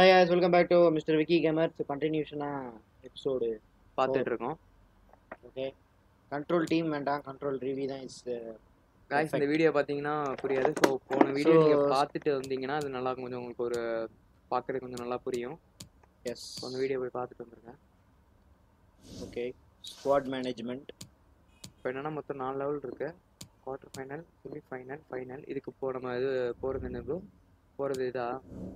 Hi guys welcome back to mister Vicky gamers கண்டினியூஷனாக episode பார்த்துட்டு இருக்கோம் ஓகே கண்ட்ரோல் டீம் வேண்டாம் கண்ட்ரோல் ரிவி தான் இஸ் காய்ஸ் இந்த வீடியோ பார்த்தீங்கன்னா புரியாது ஸோ போன வீடியோ So- நீங்கள் பார்த்துட்டு வந்தீங்கன்னா அது நல்லா கொஞ்சம் உங்களுக்கு ஒரு பார்க்கறதுக்கு கொஞ்சம் நல்லா புரியும் எஸ் So, அந்த வீடியோ போய் பார்த்துட்டு வந்துருங்க ஓகே ஸ்குவாட் மேனேஜ்மெண்ட் இப்போ என்னன்னா மொத்தம் நாலு லெவல் இருக்கு quarter final semi final final இதுக்கு இப்போ நம்ம இது போகிறது என்ன ப்ரோ போகிறது இதா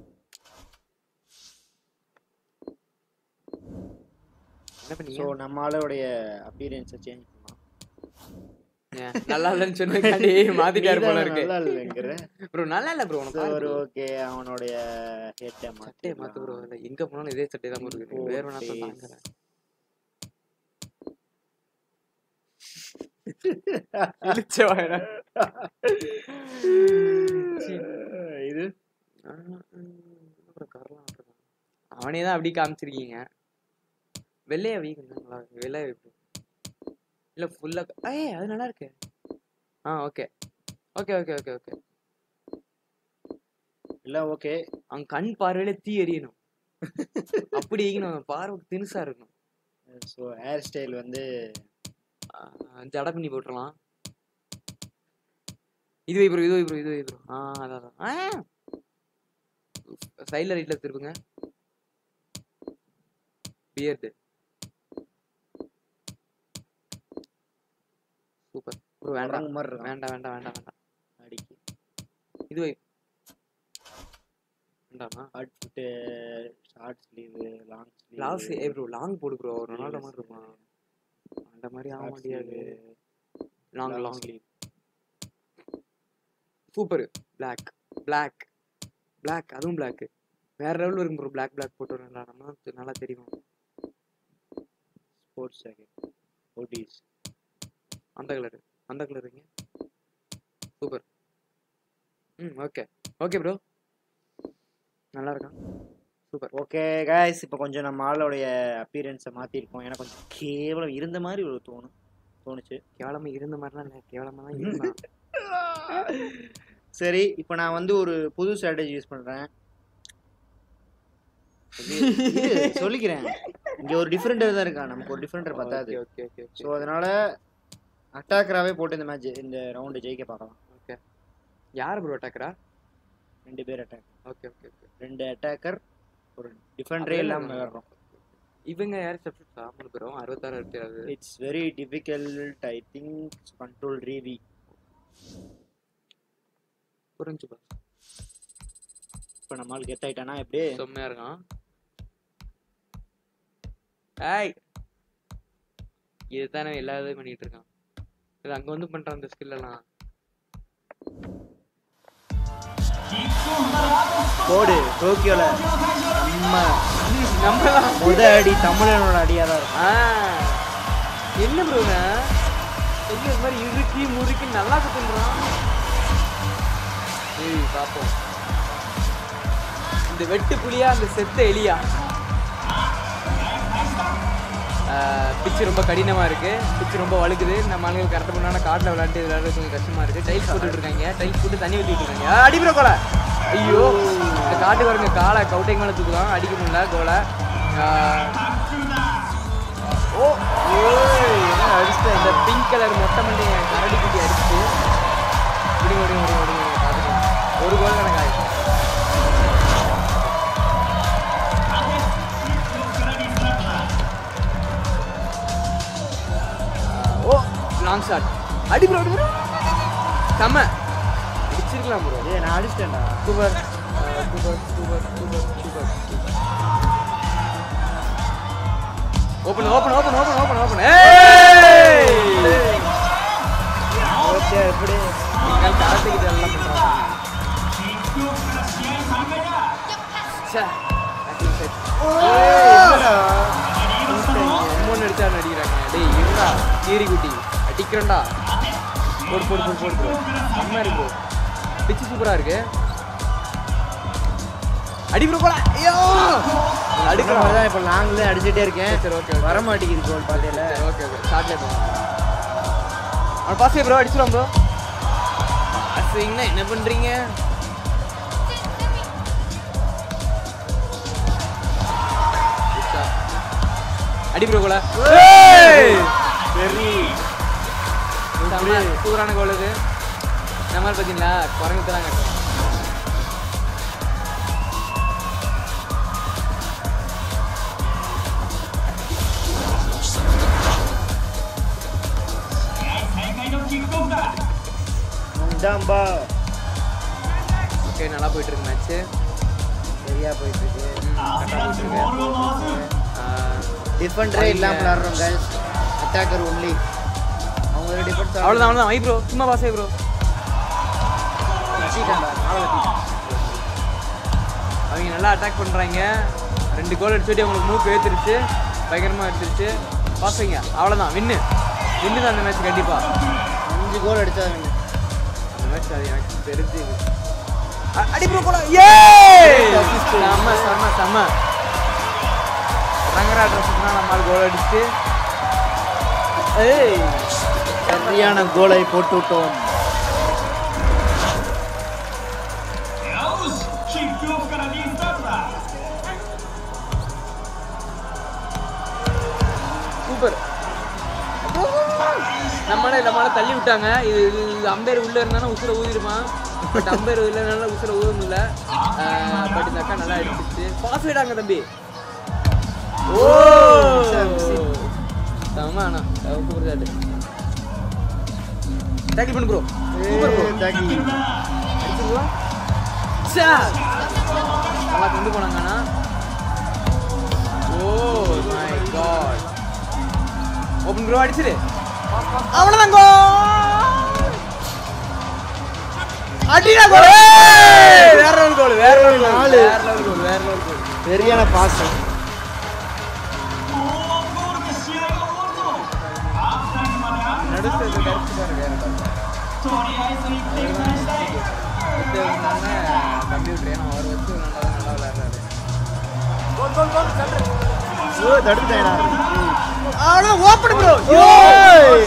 என்ன ஸோ பண்ணீங்க நம்ம ஆளோடைய அப்பியரன்ஸை சேஞ்ச் பண்ணலாம் ஏன், நல்லா இல்லைன்னு சொன்னதுக்காண்டி மாத்திட்டாரு போல இருக்கு நல்லா இல்லைங்கிற ப்ரோ நல்லா இல்லை ப்ரோ உனக்கு சரி ஓகே அவனுடைய ஹெட்டை சட்டையை மாத்து ப்ரோ இல்லை எங்க போனாலும் இதே சட்டை தான் இருக்கு வேற வேணா Face. தாங்கல இழுச்ச வாயடா இது அவனே தான் அப்படி காமிச்சிருக்கீங்க வெள்ளையா வீக் நல்லா இருக்கு வெள்ளை எப்படி இல்ல ஃபுல்லா ஏய் அது நல்லா இருக்கு ஆ okay okay okay okay okay இல்லை ஓகே அவன் கண் பார்வையில தீ எரியணும் அப்படி ஈக்கணும் அவன் பார்வை தினுசா இருக்கணும் ஸோ ஹேர் ஸ்டைல் வந்து ஆ, ஜட பண்ணி போட்டுறலாம் இது வை ப்ரோ இது வை ப்ரோ இது வை ப்ரோ ஆ அதான் அதான். ஆ சைடில் ரைட்டில் திருப்புங்க பியர்டு சூப்பர் ப்ரோ வேண்டாம் குரங்கு மாதிரி இருக்கான் வேண்டாம் வேண்டாம் வேண்டாம் வேண்டாம் அடிக்கு இது வை வேண்டாமா short foot short sleeve long sleeve லாஸ் ஏ ப்ரோ லாங் போடு ப்ரோ ரொனால்டோ மாதிரி இருப்பான் அந்த மாதிரி ஆக முடியாது long long sleeve super black black black அதுவும் பிளாக் வேற லெவல் இருக்கும் ப்ரோ பிளாக் பிளாக் போட்டு விளையாடணும்னா அது நல்லா தெரியும் ஸ்போர்ட்ஸ் ஜாக்கெட் ஓடிஸ் அந்த கலர் அந்த கலருங்க சூப்பர் ம் ஓகே ஓகே ப்ரோ நல்லா இருக்கான் சூப்பர் ஓகே காய்ஸ் இப்போ கொஞ்சம் நம்ம ஆளோடைய அப்பியரன்ஸை மாற்றிருக்கோம் எனக்கு கொஞ்சம் கேவலம் இருந்த மாதிரி ஒரு தோணும் தோணுச்சு கேவலமா இருந்த மாதிரிலாம் இல்லை கேவலமா தான் இருந்தான் சரி இப்போ நான் வந்து ஒரு புது ஸ்ட்ராட்டஜி யூஸ் பண்ணுறேன் சொல்லிக்கிறேன் இங்கே ஒரு டிஃப்ரெண்டர் தான் இருக்கான் நமக்கு ஒரு டிஃப்ரெண்டர் பத்தாது ஓகே ஓகே ஓகே ஸோ அதனால அட்டாக்கராகவே போட்டு இந்த மேட்ச் இந்த ரவுண்டு ஜெயிக்க பார்க்கலாம் ஓகே யார் ப்ரோ அட்டாக்கரா ரெண்டு பேர் அட்டாக் ஓகே ஓகே ஓகே ரெண்டு அட்டாக்கர் ஒரு டிஃபெண்டரே இல்லாமல் விளாட்றோம் இவங்க யார் சப்ஸ்டியூட் மூணு பேரும் அறுபத்தாறு இருக்காது it's very difficult I think control ரீவி புரிஞ்சு பா இப்போ நம்மளுக்கு கெத் ஆயிட்டானா எப்படி செம்மையா இருக்கான் ஏய் இதுதானே எல்லா இதையும் பண்ணிட்டு இருக்கான் இது அங்க வந்து பண்றான் அந்த ஸ்கில் எல்லாம் போடு டோக்கியோல நம்ம நம்மலாம் முத அடி தமிழனோட அடியா தான் இருக்கும் ஆ, என்ன ப்ரோங்க எங்க இது மாதிரி இறுக்கி முறுக்கி நல்லா கத்துன்றான் ஏய் பாப்போம் இந்த வெட்டு புலியா அந்த செத்த எலியா பிச்சு ரொம்ப கடினமா இருக்கு பிச்சு ரொம்ப வழுக்குது நம்ம ஆளுங்க கரெக்ட் பண்ணான காட்டில் விளையாண்டு விளையாடுறது கொஞ்சம் கஷ்டமா இருக்கு டைல்ஸ் போட்டுட்டு இருக்காங்க டைல்ஸ் போட்டு தண்ணி ஊற்றிட்டு இருக்காங்க ஆ, அடி ப்ரோ கோலை ஐயோ இந்த காட்டு பாருங்க காலை கவுட்டைக்கு மேலே தூக்குதான் அடிக்க முடியல கோலை ஓ ஏய், என்ன அடிச்சுட்ட இந்த பிங்க் கலர் மொட்டை மண்டி கரடி குட்டி அடிச்சுட்டு விடுங்க விடுங்க விடுங்க விடுங்க பார்த்துக்கலாம் ஒரு கோல் கணக்கு ஆயிடுச்சு ஓ லாங் ஷாட் அடி ப்ரோ அடி ப்ரோ செம்ம அடிச்சிருக்கலாம் ப்ரோ ஏய் நான் அடிச்சிட்டேன்டா super super super super super open open open open open open ஏய் ஓகே எப்படி எங்கள் காலத்துக்கு இதெல்லாம் பண்றாங்க ச்சே, tackle set. அம்மன் அடிச்சா நடிக்கிறாங்க டேய் இருடா கீரி குட்டி அடிக்கிறேன்டா போடு போடு போடு போடு ப்ரோ செம்ம இருக்கு ப்ரோ பிச்சு சூப்பரா இருக்கு அடி ப்ரோ போல ஐயோ அடுக்கிற அடுக்கலாம் மாதிரி தான் இப்போ லாங்ல அடிச்சிட்டே இருக்கேன் சரி ஓகே ஓகே வர மாட்டேங்குது கோல் பாதையில ஓகே ஓகே ஸ்டார்ட்ல போங்க அவன் பாஸ் ப்ரோ அடிச்சிடும் ப்ரோ அஸ்விங்னா என்ன பண்றீங்க அடி ப்ரோ கோல வெரி சூப்பரான கோல் இது இந்த மாதிரி பார்த்தீங்களா குரங்கு தான் கட்டுறோம் இதாம்பா ஓகே நல்லா போயிட்டு இருக்கு மேட்ச்சு சரியா போயிட்டு இருக்கு கரெக்டாக போயிட்டு இருக்கு ஆஹ், டிஃபெண்டரே இல்லாம விளையாடுறோம் guys அட்டாக்கர் ஒன்லி அவங்க டிஃபென்ஸ் அவ்வளோதான் அவ்வளோதான் வை ப்ரோ சும்மா பாசே ப்ரோ அவங்க நல்லா அட்டாக் பண்ணுறாங்க ரெண்டு கோல் அடிச்சுட்டு அவங்களுக்கு மூக்கு ஏற்றுருச்சு பயங்கரமாக எடுத்துருச்சு பாசுங்க அவ்வளோதான் வின்னு வின்னு தான் அந்த மேட்ச் கண்டிப்பாக அஞ்சு கோல் அடிச்சாங்க அந்த மேட்ச் அது எனக்கு தெரிஞ்சு அ- அடி ப்ரோ கோல ஏ செம்ம செம்ம செம்ம ரங்கரா ட்ரெஸ் நம்ம கோல் அடிச்சுட்டு ஏய் சரியான கோலை போட்டு விட்டோம் சூப்பர் நம்மள நம்மள தள்ளி விட்டாங்க இது இது அம்பேர் உள்ள இருந்தாலும் உசுர ஊதிருப்பான் பட் அம்பேர் இல்லைனால உசுர ஊத முடியல பட் இந்த அக்கா நல்லா அடிச்சிச்சு பாஸ் ஆயிடாங்க தம்பி ஓ ஆமா அண்ணா சூப்பர் சாட்டு டேக்கிள் பண்ணு ப்ரோ சூப்பர் ப்ரோ அடிச்சிருவா சா நல்லா கொண்டு போனாங்க அண்ணா oh my god open bro அடிச்சிரு அவ்வளவுதான் கோல் அடிடா கோல் வேற ஒரு கோல் வேற ஒரு கோல் நாலு. வேற ஒரு கோல் வேற ஒரு கோல் சரியான பாஸ் நடுத்தது கருத்துக்கார வேற கம்ப்யூட்டர் ஏன்னா அவர் வச்சு நல்லா நல்லா விளையாடுறாரு ஓ தடுத்துட்டேனா அவ்வளோ ஓப்பன் ப்ரோ ஓய்.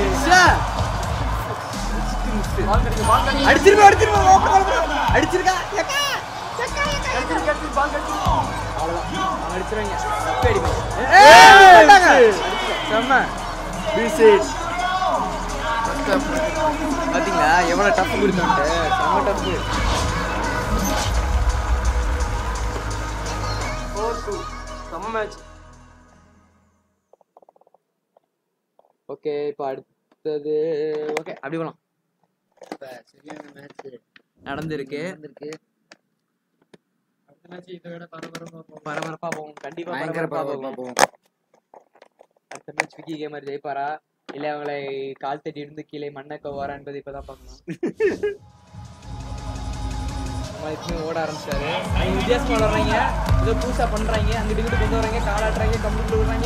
அடிச்சிருப்பா அடிச்சிருப்பா ஓப்பன் அடிச்சிருக்கா எக்கா அவ்வளவுதான் அவங்க அடிச்சிருவாங்க தப்பே அடிப்பாங்க ஏய், போட்டாங்க. செம்ம பிசிட் பாத்தீங்களா எவ்வளவு டஃப் கொடுத்தோன்ட்டு செம்ம டஃப் செம்ம மேட்ச் ஓகே இப்போ அடுத்தது ஓகே அப்படி போலாம் சரியான மேட்ச் நடந்திருக்கு வந்திருக்கு பரபரப்பா போகும் கண்டிப்பா பயங்கர பரபரப்பா பரபரப்பா போகும் போகும் அடுத்த மேட்ச் விக்கி கேமர் ஜெயிப்பாரா இல்ல அவங்களை கால் தட்டி இருந்து கீழே மண்ணை கவ்வாரா என்பதை இப்பதான் பார்க்கணும் மனுஷன் ஓட ஆரம்பிச்சாரு அவங்க வித்தியாசமா விளாடுறாங்க ஏதோ புதுசா பண்றாங்க அங்கிட்டு இங்கிட்டு கொண்டு வராங்க காலாட்டுறாங்க கம்ப்யூட்டர் விடுறாங்க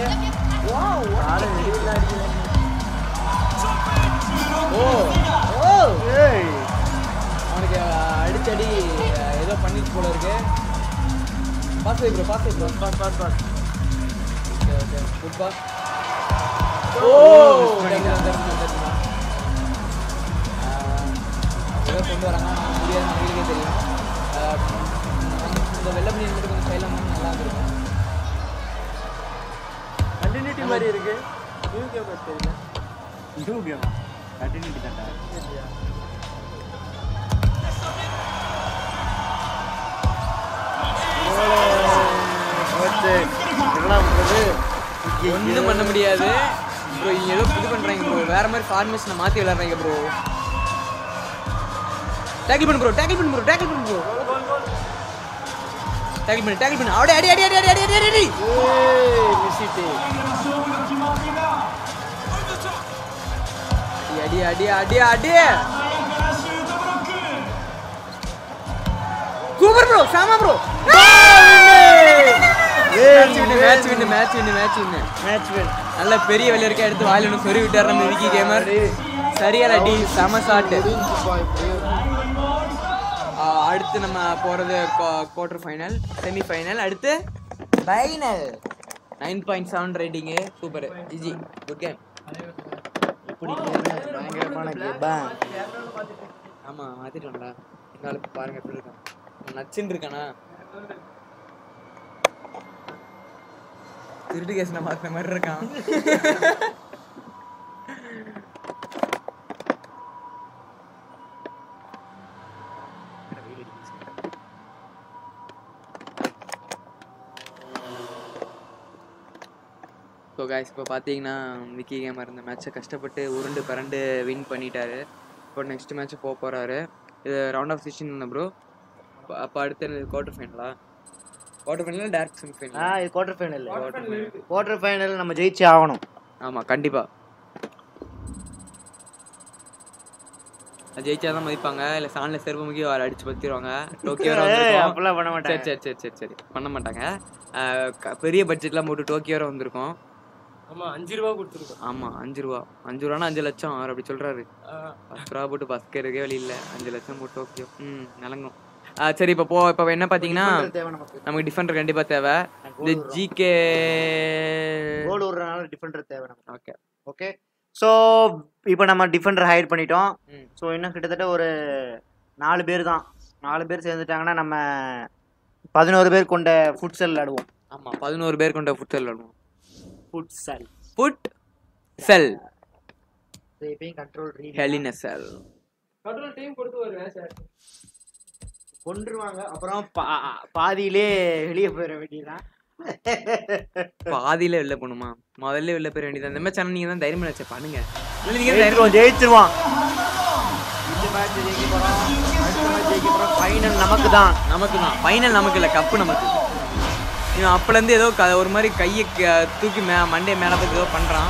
ஓ ஓ ஏய் அவனுக்கு அடிச்சடி ஏதோ பண்ணிட்டு போல இருக்கு பாஸ் வை ப்ரோ பாஸ் வை bro pass pass pass okay okay good pass ஓ ஏதோ கொண்டு வராங்க ஆனா முடியாது நம்மளுக்கே தெரியும் ஆஹ் இந்த வெள்ளை மணி மட்டும் கொஞ்சம் சைலண்ட் நல்லா இருந்திருக்கும் கண்டினியூட்டி மாதிரி இருக்கு நியூ கேமர் தெரியல நியூ கேம் கண்டினியூட்டி தான்டா என்னடா பண்றது ஒன்றும் பண்ண முடியாது ப்ரோ இங்க ஏதோ இது பண்றாங்க ப்ரோ வேற மாதிரி ஃபார்மேஷனை மாத்தி விளையாடுறாங்க ப்ரோ டேக்கிள் பண்ணு ப்ரோ டேக்கிள் பண்ணு ப்ரோ டேக்கிள் பண்ணு ப்ரோ டேக்கிள் பண்ணு டேக்கிள் பண்ணு அப்படியே அடி அடி அடி அடி அடி அடி அடி அடி ஏய் மிஸ்ஸிட்டு அடி அடி அடி அடி சூப்பர் ப்ரோ சாமா bro match win match win match win match win match win நல்ல பெரிய விளையாடுக்க எடுத்து வாயில ஒன்று சொறி விட்டார் நம்ம விக்கி கேமர் சரியான அடி செம ஷாட்டு அடுத்து நம்ம போறது குவார்டர் ஃபைனல் செமி ஃபைனல் அடுத்து final nine point seven rating super GG good game எப்படி கேம் பயங்கரமான கேம் ஆமா மாத்திட்டோம்டா எங்களுக்கு பாருங்க எப்படி இருக்கான் நச்சுன்னு இருக்கானா திருட்டு கேஸ் நான் மாத்தின மாதிரி இருக்கான் ஸோ காய்ஸ் இப்போ பார்த்தீங்கன்னா விக்கி கேமர் இந்த மேட்ச்சை கஷ்டப்பட்டு உருண்டு பரண்டு வின் பண்ணிட்டாரு இப்போ நெக்ஸ்ட் மேட்ச் போக போகிறாரு இது ரவுண்ட் ஆஃப் சிக்ஸ்டின் ப்ரோ அப்போ அடுத்து குவார்டர் ஃபைனலா குவார்டர் ஃபைனல் டேரக்ட் செமி ஆ ஃபைனல் இது குவார்டர் ஃபைனல் குவார்டர் ஃபைனல் நம்ம ஜெயிச்சே ஆகணும் ஆமாம் கண்டிப்பாக ஜெயிச்சா தான் மதிப்பாங்க இல்லை சாணில் செருப்பு முக்கிய அவரை அடிச்சு பத்திடுவாங்க டோக்கியோ ஏய், வந்திருக்கோம் அப்படிலாம் பண்ண சரி மாட்டேன் சரி சரி சரி சரி பண்ண மாட்டாங்க அஹ் க- பெரிய பட்ஜெட்லாம் போட்டு டோக்கியோ வரை வந்திருக்கோம் ஆமா அஞ்சு ரூபா கொடுத்துருக்கோம் ஆமாம் அஞ்சு ரூபா அஞ்சு ரூபானா அஞ்சு லட்சம் அவர் அப்படி சொல்கிறாரு பத்து ரூபா போட்டு பஸ்க்கு இருக்கே வழி இல்லை அஞ்சு லட்சம் போட்டு டோக்கியோ ம் நலங்கும் ஆ சரி இப்போ போ இப்போ என்ன பார்த்தீங்கன்னா Defender தேவை நமக்கு நமக்கு டிஃபெண்டர் கண்டிப்பாக தேவை இந்த ஜிகே கோல் விடுறதுனால டிஃபெண்டர் தேவை நமக்கு ஓகே ஓகே ஸோ இப்போ நம்ம டிஃபெண்டர் ஹையர் பண்ணிட்டோம் ம். ஸோ இன்னும் கிட்டத்தட்ட ஒரு நாலு பேர் தான் நாலு பேர் சேர்ந்துட்டாங்கன்னா நம்ம பதினோரு பேர் கொண்ட ஃபுட்சல் விளையாடுவோம் ஆமாம் பதினோரு பேர் கொண்ட ஃபுட் செல் விளாடுவோம் ஃபுட்சல் ஃபுட் செல் எப்பயும் கண்ட்ரோல் ஹெலின செல் கண்ட்ரோல் டைம் கொடுத்து வருவேன் சார் கொன்றுவாங்க அப்புறம் பா- பாதியிலே வெளியே போயிட வேண்டியதான் பாதியில வெளில போகணுமா முதல்ல வெளில போயிட வேண்டியது இந்த மாதிரி சேனல் நீங்கள் தான் தைரியமாக வச்ச பண்ணுங்க இல்லை நீங்கள் தைரியம் ஜெயிச்சிருவோம் ஜெயிச்சிருவான் இந்த மேட்ச் ஜெயிக்க போறோம் அடுத்த மேட்ச் ஜெயிக்க போறோம் ஃபைனல் நமக்கு தான் நமக்கு தான் ஃபைனல் நமக்கு இல்லை கப்பு நமக்கு இவன் அப்போலேருந்து ஏதோ க ஒரு மாதிரி கையை க- தூக்கி மே மண்டையை மேலே பார்த்து ஏதோ பண்ணுறான்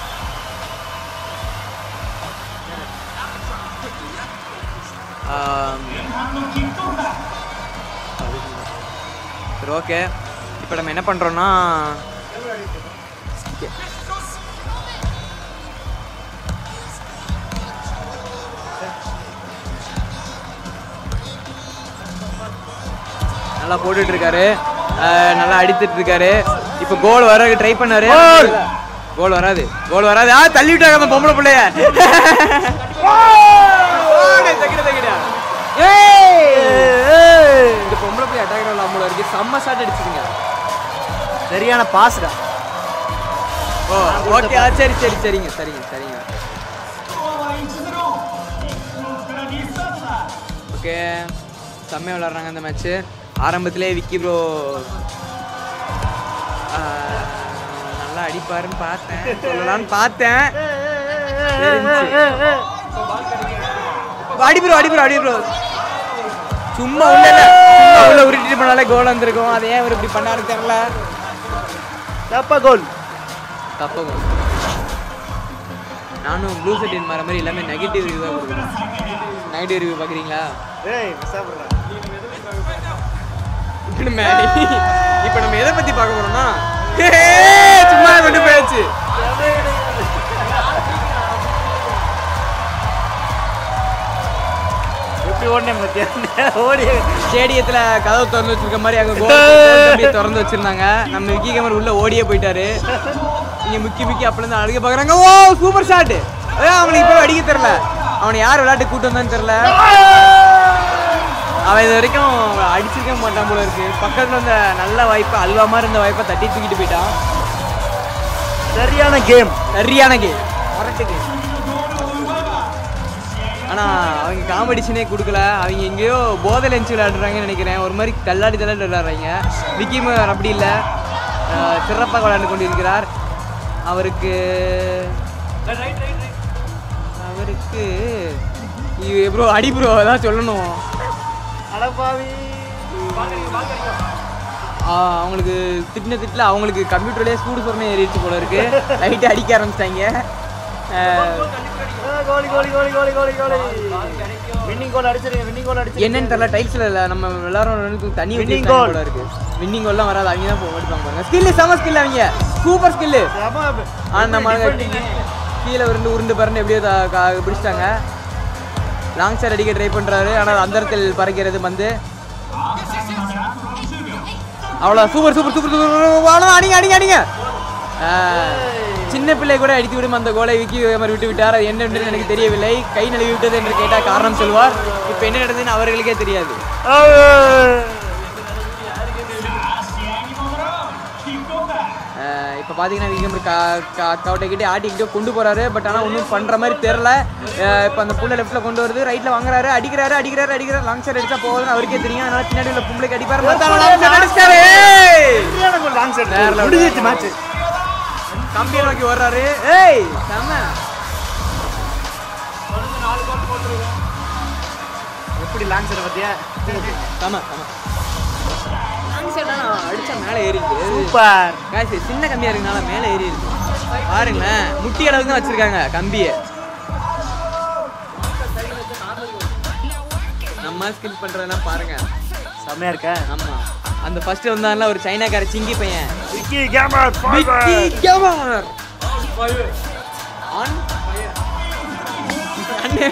சரி ஓகே இப்போ நம்ம என்ன பண்ணுறோன்னா நல்லா போட்டுட்டு இருக்காரு அஹ் நல்லா அடித்துட்டு இருக்காரு இப்போ கோல் வர ட்ரை பண்ணாரு கோல் வராது கோல் வராது ஆ தள்ளி விட்டாங்க அந்த பொம்பளை பிள்ளைய ஓடு, தக்கிட, தக்கிட. ஏய்! இந்த பொம்பளை பிள்ளை அட்டாக் நம்மள இருக்கு செம்ம ஷாட் அடிச்சுதுங்க சரியான பாஸ்டா ஓ ஓகே ஆ சரி சரி சரிங்க சரிங்க சரிங்க ஓகே செம்மையாக விளாட்றாங்க அந்த மேட்ச்சு ஆரம்பத்திலே விக்கி ப்ரோ நல்லா அடிப்பாருன்னு பார்த்தேன் சொல்லலாம்னு பார்த்தேன் அடி ப்ரோ அடி ப்ரோ அடி ப்ரோ சும்மா உள்ள இல்ல சும்மா உள்ள உருட்டிட்டு பண்ணாலே கோல் வந்திருக்கும் அதை ஏன் இவர் இப்படி பண்ணாரு தெரியல தப்பா கோல் தப்பா கோல் நானும் ப்ளூ செட்டின் மாற மாதிரி எல்லாமே நெகட்டிவ் ரிவ்யூ தான் கொடுக்குறேன் நெகட்டிவ் ரிவ்யூ பார்க்குறீங்களா ஏய் சாப்பிட்றா இப்போ நம்ம இப்போ நம்ம எதை பற்றி பார்க்க போறோம்னா சும்மா கொண்டு போயாச்சு எப்படி ஓடனே பத்தியா ஓடி ஸ்டேடியத்தில் கதவு திறந்து வச்சிருக்க மாதிரி அங்கே கோல் திறந்து வச்சிருந்தாங்க நம்ம விக்கி கேமர் உள்ள ஓடியே போயிட்டாரு இங்க முக்கி முக்கி அப்பலேருந்து அழுக பார்க்குறாங்க ஓ சூப்பர் ஷாட் அவனுக்கு இப்போ அடிக்க தெரில அவனை யார் விளையாட்டு கூட்டு வந்தான்னு தெரில அவன் இது வரைக்கும் அடிச்சிருக்க மாட்டான் போல இருக்கு பக்கத்துல இருந்த நல்ல வாய்ப்பை அல்வா மாதிரி இருந்த வாய்ப்பை தட்டி தூக்கிட்டு போயிட்டான் சரியான கேம் சரியான கேம் கரெக்டு கேம் ஆனா அவங்க காம்படிஷனே கொடுக்கல அவங்க எங்கேயோ போதை லென்ஸ் விளையாடுறாங்கன்னு நினைக்கிறேன் ஒரு மாதிரி தள்ளாடி தள்ளாடி விளையாடுறாங்க விக்கி மோகன் அப்படி இல்லை சிறப்பாக விளையாண்டு கொண்டிருக்கிறார் அவருக்கு அவருக்கு ப்ரோ அடி ப்ரோ அதான் சொல்லணும் அடப்பாவி ஆ, அவங்களுக்கு திட்டின திட்டில் அவங்களுக்கு கம்ப்யூட்டர்லேயே சூடு சொரணை ஏறிடுச்சு போல இருக்கு லைட்டை அடிக்க ஆரம்பிச்சிட்டாங்க கோலி கோலி கோலி கோலி கோலி கோலி வின்னிங் கோல் அடிச்சிருங்க வின்னிங் கோல் அடிச்சிருங்க என்னன்னு தெரியல டைல்ஸ்ல இல்ல நம்ம எல்லாரும் தண்ணி Winning winning goal. போல இருக்கு வின்னிங் கோல்லாம் வராது அவங்க தான் போ- எடுப்பாங்க பாருங்க ஸ்கில் செம ஸ்கில் அவங்க சூப்பர் ஸ்கில் செம ஆனா நம்ம கீழே உருண்டு உருண்டு பறந்து எப்படியோ த- கா- பிடிச்சிட்டாங்க லாங் சைட் அடிக்க ட்ரை பண்றாரு ஆனால் அந்த இடத்தில் பறக்கிறது வந்து அவ்வளோ சூப்பர் சூப்பர் சூப்பர் சூப்பர் அவ்வளோ அடிங்க அடிங்க அடிங்க ஆ, சின்ன பிள்ளை கூட அடித்து விடும் அந்த கோலை விக்கி மாதிரி விட்டு விட்டார் அது என்ன என்று எனக்கு தெரியவில்லை கை நழுவி விட்டது என்று கேட்டால் காரணம் சொல்வார் இப்போ என்ன நடந்ததுன்னு அவர்களுக்கே தெரியாது இப்போ பார்த்தீங்கன்னா விகேமர் கவுட்டை கிட்டே ஆட்டிக்கிட்டே கொண்டு போறாரு பட் ஆனால் ஒன்றும் பண்ணுற மாதிரி தெரில இப்போ அந்த புள்ள லெஃப்ட்டில் கொண்டு வருது ரைட்டில் வாங்குறாரு அடிக்கிறாரு அடிக்கிறாரு அடிக்கிறாரு லாங் சைடு அடிச்சா போகுதுன்னு அவருக்கே தெரியும் அதனால பின்னாடி உள்ள பொம்பளைக்கு அடிப்பாரு பார்த்தா லாங் சைடு அடிச்சிட்டாரு லாங் சைடு வேற level. முடிஞ்சிச்சு மேட்ச் கம்பியை நோக்கி வர்றாரு ஏய் செம எப்படி லாங் சைடு பத்தியா செம செம லாங் சைடு அடிச்சா மேலே ஏறிடுது சூப்பர் காசு சின்ன கம்பியா இருக்கனால மேலே ஏறி இருக்கு பாருங்களேன் முட்டி அளவுக்கு தான் வச்சிருக்காங்க கம்பியை நம்ம ஸ்கில் பண்றதெல்லாம் பாருங்க செம்மையா இருக்க ஆமா அந்த ஃபர்ஸ்ட் வந்தான்ல ஒரு சைனாக்கார சிங்கி பையன் விக்கி கேமர் விக்கி கேமர் ஆன் அண்ணே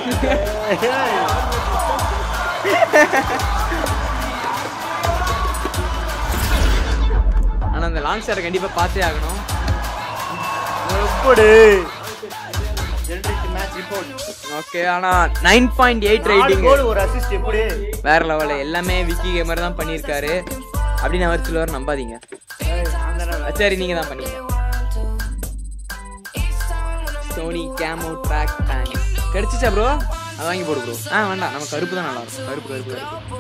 ஆனா அந்த லாங் ஷாட்டை கண்டிப்பா பார்த்தே ஆகணும் எப்படி ஜெனரேட் மேட்ச் ரிப்போர்ட் ஓகே ஆனா நைன் பாயிண்ட் எயிட் நாலு ரைட்டிங் கோல் ஒரு அசிஸ்ட் எப்படி வேற லெவலில் எல்லாமே விக்கி கேமர் தான் பண்ணியிருக்காரு அப்படின்னு அவர் சொல்லுவார் நம்பாதீங்க அஹ் சரி நீங்க தான் பண்ணீங்க சோனி கேமோ ட்ராக் பேன் கிடைச்சிச்சா ப்ரோ அதை வாங்கி போடு ப்ரோ ஆ வேண்டாம் நம்ம கருப்பு தான் நல்லா இருக்கும் கருப்பு கருப்பு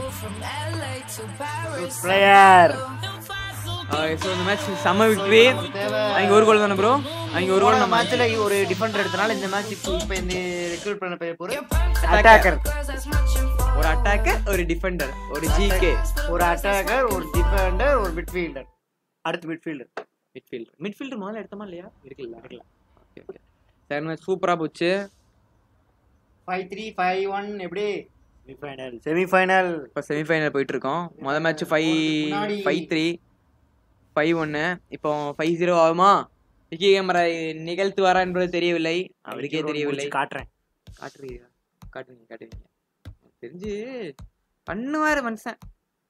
கருப்பு பிளேயர் ஸோ இந்த மேட்ச் செம்ம விக்டரி அவங்க ஒரு கோல் தானே ப்ரோ அவங்க ஒரு கோல் போன நம்ம மேட்ச்ல ஒரு டிஃபெண்டர் எடுத்தனால இந்த மேட்ச் இப்போ இந்த ரெக்ரூட் பண்ண போய் போற அட்டாக்கர் ஒரு அட்டாக்கர் ஒரு டிஃபெண்டர் ஒரு ஜிகே ஒரு அட்டாக்கர் ஒரு டிஃபெண்டர் ஒரு மிட்ஃபீல்டர் அடுத்து மிட்ஃபீல்டர் மிட்ஃபீல்டர் மிட்ஃபீல்டர் முதல்ல எடுத்தோமா இல்லையா இருக்குல்ல இருக்குல்ல ஓகே ஓகே சரி மேட்ச் சூப்பராக போச்சு ஃபைவ் த்ரீ ஃபைவ் ஒன் எப்படி செமிஃபைனல் செமிஃபைனல் இப்போ செமிஃபைனல் போயிட்டு இருக்கோம் மொதல் மேட்ச் ஃபைவ் முன்னாடி- ஃபைவ் த்ரீ ஃபைவ் ஒன்று இப்போ ஃபைவ் ஜீரோ ஆகுமா விக்கி கேமரா நிகழ்த்துவாரா என்பது தெரியவில்லை அவருக்கே தெரியவில்லை காட்டுறேன் காட்டுறீங்க காட்டுவீங்க காட்டுவீங்க எனக்கு தெரிஞ்சு பண்ணுவாரு மனுஷன்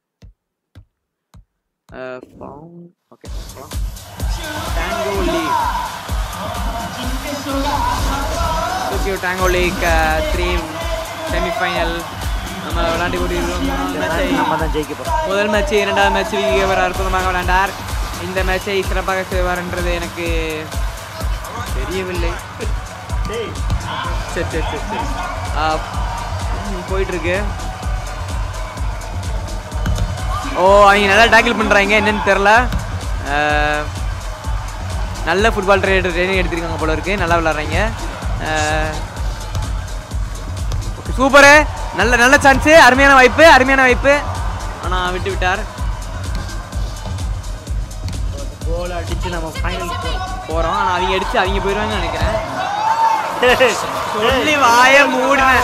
okay tango league Tokyo tango league three semifinal நம்ம விளையாண்டு கொண்டிருக்கிறோம் மேட்சை நம்ம தான் ஜெயிக்க போறோம் முதல் மேட்ச் இரண்டாவது மேட்ச் விகேவர் அற்புதமாக விளையாண்டார் இந்த மேட்சை சிறப்பாக செய்வார் என்றது எனக்கு தெரியவில்லை டேய் சரி சரி சரி சரி ஆ, ம், போயிட்டு இருக்கு ஓ அவங்க நல்லா டேக்கிள் பண்ணுறாங்க என்னன்னு தெரில நல்ல ஃபுட்பால் ட்ரேடர் ட்ரைனிங் எடுத்திருக்காங்க போல இருக்கு நல்லா விளாட்றாங்க சூப்பரு நல்ல நல்ல சான்ஸு அருமையான வாய்ப்பு அருமையான வாய்ப்பு ஆனால் விட்டு விட்டார் கோல் அடிச்சு நம்ம ஃபைனல் போகிறோம் ஆனால் அவங்க அடித்து அவங்க போயிடுவாங்கன்னு நினைக்கிறேன் சொல்லி வாய மூடினேன்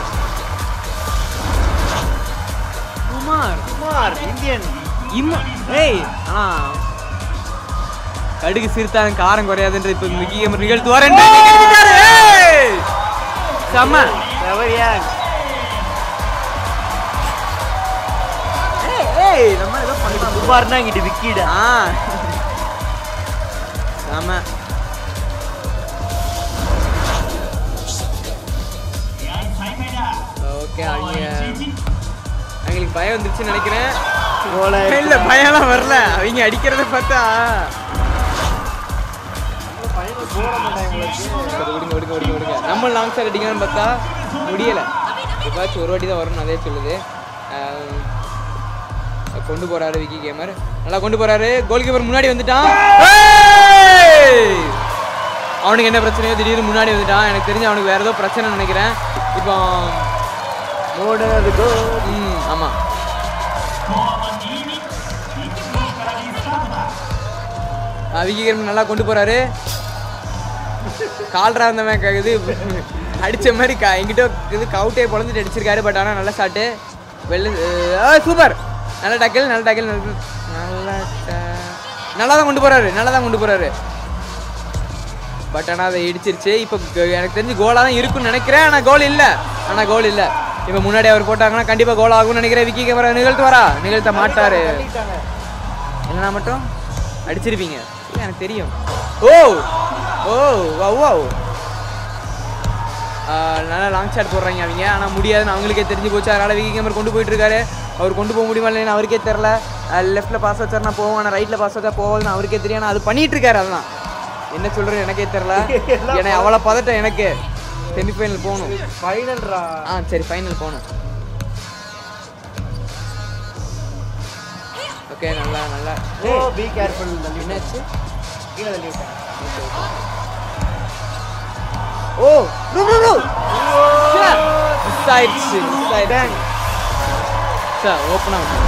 குமார் குமார் இந்தியன் இம்ம ஏய் ஆனா கடுகு சிறுத்தாலும் காரம் குறையாதுன்ற இப்ப மிக நிகழ்த்து வரேன் செம்ம செவரியான் ஏய், ஏய் நம்ம ஏதோ பண்ணிட்டோம் குமார்னா இங்கிட்டு விக்கிடா ஆ செம்ம ஓகே அவங்க அவங்களுக்கு பயம் வந்துருச்சுன்னு நினைக்கிறேன் கோலை இல்ல பயம்லாம் வரல அவங்க அடிக்கிறத பார்த்தா சரி, விடுங்க விடுங்க விடுங்க விடுங்க நம்ம லாங் சைட் அடிக்கணும்னு பார்த்தா முடியல எப்பாச்சும் ஒரு வாட்டி தான் வரும்னு அதே சொல்லுது ஆஹ், கொண்டு போறாரு விக்கி கேமர் நல்லா கொண்டு போறாரு கோல் கீப்பர் முன்னாடி வந்துட்டான் ஏய்! அவனுக்கு என்ன பிரச்சனையோ திடீர்னு முன்னாடி வந்துட்டான் எனக்கு தெரிஞ்சு அவனுக்கு வேற ஏதோ பிரச்சனை நினைக்கிறேன் இப்போ மூணாவது கோல் ம் ஆமாம் விக்கிரம் நல்லா கொண்டு போறாரு கால்ரா இருந்தவன் க- இது அடிச்ச மாதிரி க எங்கிட்ட இது கவுட்டே பொழந்துட்டு அடிச்சிருக்காரு பட் ஆனால் நல்ல ஷாட்டு வெளில சூப்பர் நல்ல டக்கிள் நல்ல டக்கிள் நல்ல நல்ல நல்லா தான் கொண்டு போறாரு நல்லா தான் கொண்டு போறாரு பட் ஆனால் அதை இடிச்சிருச்சு இப்போ எனக்கு தெரிஞ்சு கோலாக தான் இருக்கும்னு நினைக்கிறேன் ஆனால் கோல் இல்லை ஆனால் கோல் இல்லை இப்போ முன்னாடி அவர் போட்டாங்கன்னா கண்டிப்பாக கோல் ஆகும்னு நினைக்கிறேன் விக்கி கேமரா நிகழ்த்து வரா நிகழ்த்த மாட்டாரு இல்லைனா மட்டும் அடிச்சிருப்பீங்க இல்ல, எனக்கு தெரியும் ஓ ஓ வா வா நல்லா லாங் ஷாட் போடுறாங்க அவங்க ஆனால் முடியாதுன்னு அவங்களுக்கே தெரிஞ்சு போச்சு அதனால் விக்கி கேமர் கொண்டு போயிட்டு இருக்காரு அவர் கொண்டு போக முடியுமா இல்லைன்னு அவருக்கே தெரில லெஃப்ட்ல பாஸ் வச்சாருனா போவோம் ஆனால் ரைட்ல பாஸ் வச்சா போகுதுன்னு அவருக்கே தெரியும் ஆனா அது பண்ணிட்டு இருக்காரு அதெல்லாம் என்ன சொல்றது எனக்கே தெரியல எனக்கு அவ்வளோ பதட்டம் எனக்கு செமிஃபைனல் போகணும் ஃபைனல்ரா ஆ சரி ஃபைனல் போகணும் ஓகே நல்லா நல்லா ஓ பி கேர்ஃபுல் என்னாச்சு கீழே தள்ளி விட்டேன் ஓ ரூ ரூ ரூ மிஸ் ஆயிடுச்சு மிஸ் ஆயிடுச்சு சார் ஓப்பன் ஆகும்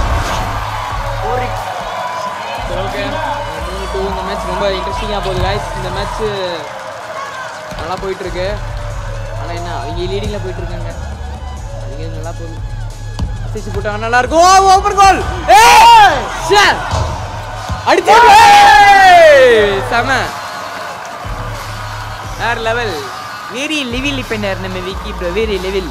சரி ஓகே மூணு டூ இந்த மேட்ச் ரொம்ப இன்ட்ரெஸ்டிங்காக போகுது guys இந்த மேட்ச் நல்லா போயிட்டு இருக்கு ஆனால் என்ன அவங்க லீடிங்கில் போயிட்டு இருக்காங்க அவங்க நல்லா போகுது அசிச்சு போட்டாங்க நல்லா இருக்கும் ஓ ஓப்பன் கோல் சார் அடிச்சு செம வேற லெவல் வேரி லெவல் இப்போ நம்ம விக்கி ப்ரோ வேரி லெவல்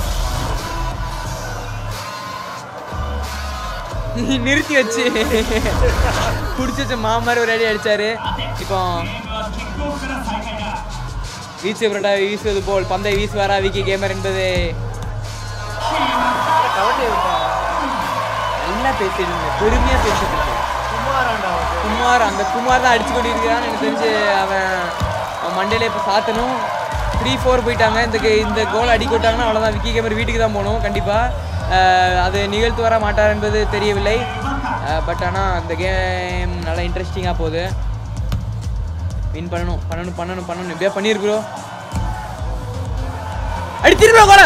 நிறுத்தி வச்சு குடிச்சு வச்ச மாமாரி ஒரு அடி அடிச்சாரு இப்போ வீச்சு புரட்டா வீசுவது போல் பந்தை வீசுவாரா விக்கி கேமர் என்பது கவட்டை விட்டேன் நல்லா பேசிட்டு பெருமையா பேசிட்டு இருக்கேன் சும்மாராண்டா அவன் குமார் அந்த குமார் தான் அடிச்சு கொண்டிருக்கிறான்னு எனக்கு தெரிஞ்சு அவன் அவன் மண்டேல இப்போ சாத்தணும் த்ரீ ஃபோர் போயிட்டாங்க இந்த கே- இந்த கோல் அடிக்க விட்டாங்கன்னா அவ்வளோதான் விக்கி கேமர் வீட்டுக்கு தான் போகணும் கண்டிப்பாக அது நிகழ்த்து வர மாட்டார் என்பது தெரியவில்லை பட் ஆனால் அந்த கேம் நல்லா இன்ட்ரெஸ்டிங்காக போகுது வின் பண்ணணும் பண்ணணும் பண்ணணும் பண்ணணும் எப்படியா பண்ணியிருக்கிறோம் அடிச்சிருக்கோம் கோல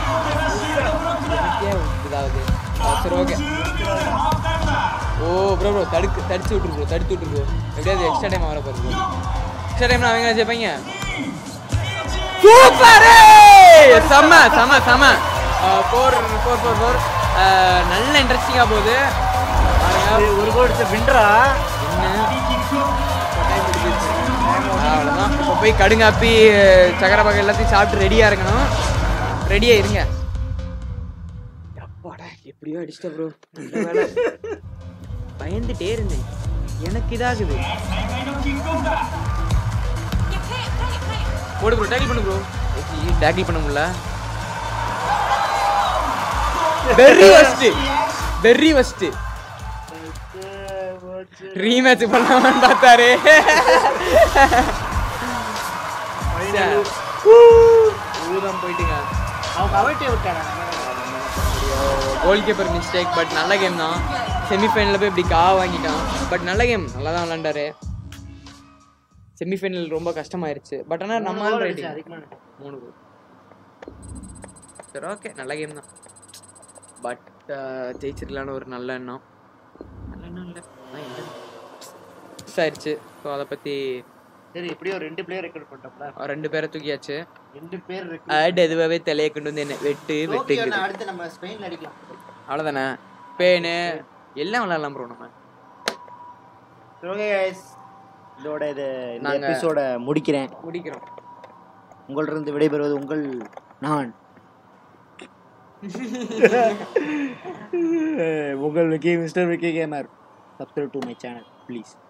இதாகுது சரி ஓகே ஓ ப்ரோ ப்ரோ தடுக்கு தடிச்சு விட்டுரு ப்ரோ தடுத்து விட்டுரு ப்ரோ எப்படியாவது எக்ஸ்ட்ரா டைம் வர போகுது ப்ரோ எக்ஸ்ட்ரா டைம் அவங்க ஜெயிப்பாங்க சூப்பர் செம்ம செம்ம செம்ம ஃபோர் ஃபோர் ஃபோர் ஃபோர் நல்ல இன்ட்ரெஸ்டிங்காக போகுது பாருங்க ஏய், ஒரு கோல் அடிச்ச வின்றா என்ன அவ்வளோதான் இப்போ போய் கடுங்காப்பி சக்கரை பகை எல்லாத்தையும் சாப்பிட்டு ரெடியாக இருக்கணும் ரெடியாக இருங்க அப்பாடா எப்படியோ அடிச்சிட்ட ப்ரோ பயந்துட்டே இருந்தேன் எனக்கு இதாகுது போடு ப்ரோ டேக்கிள் பண்ணு ப்ரோ டேக்கிள் பண்ண முடியல very worst very worst rematch பண்ணலாமான்னு பார்த்தாரு ஊதான் போயிட்டுங்க அவன் கவட்டை விட்டானா கோல் கீப்பர் மிஸ்டேக் பட் நல்ல கேம் தான் செமிஃபைனலில் போய் இப்படி கா வாங்கிட்டான் பட் நல்ல கேம் நல்லா தான் விளாண்டாரு செமிஃபைனல் ரொம்ப கஷ்டமாயிருச்சு பட் ஆனால் நம்ம மூணு goal ஆள் அடிச்சா, rating. அதுக்கு மேல. மூணு கோல் சரி ஓகே நல்ல கேம் தான் பட் ஜெயிச்சிருக்கலான்னு ஒரு நல்ல எண்ணம் நல்ல எண்ணம் இல்லை மிஸ் ஆயிடுச்சு ஸோ அதை பற்றி சரி எப்படியோ ரெண்டு பிளேயர் ரெக்கார்ட் பண்ணிட்டோம்ல ரெண்டு பேரை தூக்கியாச்சு ரெண்டு பேர் இருக்கு ஆட் எதுவாகவே தலையை கொண்டு வந்து என்ன வெட்டு வெட்டு டோக்கியோ அடுத்து நம்ம ஸ்பெயின்ல அடிக்கலாம் அவ்வளோதானே பேனு எல்லாம் விளாட்லாம் ப்ரோ நம்ம ஓகே guys இதோட இது இந்த நாங்க- எபிசோட முடிக்கிறேன் முடிக்கிறோம் உங்களிருந்து விடைபெறுவது உங்கள் நான் உங்கள் Vicky mister Vicky gamer subscribe to my channel please